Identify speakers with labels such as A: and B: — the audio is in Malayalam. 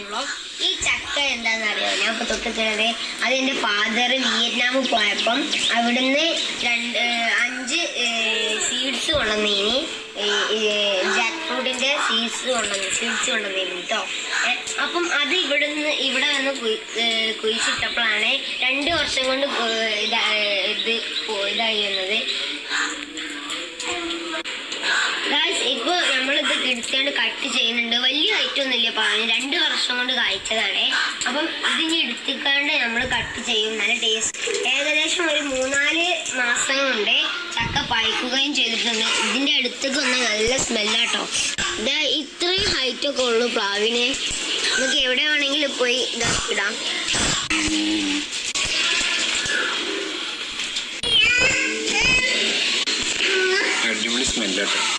A: സംഭവം ഈ ചക്ക എന്താണെന്നറിയോ ഞാൻ ഇപ്പോൾ തൊട്ടിട്ടുള്ളത് അത് എൻ്റെ ഫാദർ വിയറ്റ്നാമിൽ പോയപ്പം അവിടുന്ന് രണ്ട് ഏഹ്, അഞ്ച് സീഡ്സ് കൊണ്ടുവന്നേനി ജാക്ക് ഫ്രൂട്ടിൻ്റെ സീഡ്സ് കൊണ്ടുവന്നു സീഡ്സ് കൊണ്ടുവന്നേനി കേട്ടോ അപ്പം അത് ഇവിടുന്ന് ഇവിടെ വന്ന് കുയി- ഏഹ്, കുഴിച്ചിട്ടപ്പോഴാണ് രണ്ട് വർഷം കൊണ്ട് ഏഹ്, ഇതാ- ഏഹ്, ഇത് പോ- ഇതായി വന്നത് ഗായ്സ് ഇപ്പൊ നമ്മളിത് എടുത്തോണ്ട് കട്ട് ചെയ്യുന്നുണ്ട് വലിയ ഹൈറ്റ് ഒന്നുമില്ല പറഞ്ഞു രണ്ട് വർഷം കൊണ്ട് കായ്ച്ചതാണ് അപ്പം ഇതിനി എടുത്തിക്കാണ്ട് നമ്മൾ കട്ട് ചെയ്യും നല്ല ടേസ്റ്റ് ഏകദേശം ഒരു മൂന്നാല് മാസം കൊണ്ട് ചക്ക പയക്കുകയും ചെയ്തിട്ടുണ്ട് ഇതിന്റെ അടുത്തേക്ക് വന്ന നല്ല സ്മെല്ലാട്ടോ ഇത് ഇത്രയും ഹൈറ്റ് ഒക്കെ ഉള്ളൂ പ്ലാവിനെ നമുക്ക് എവിടെ വേണമെങ്കിലും പോയി ഇതാ ഇടാം
B: അടിപൊളി സ്മെല്ലാട്ടോ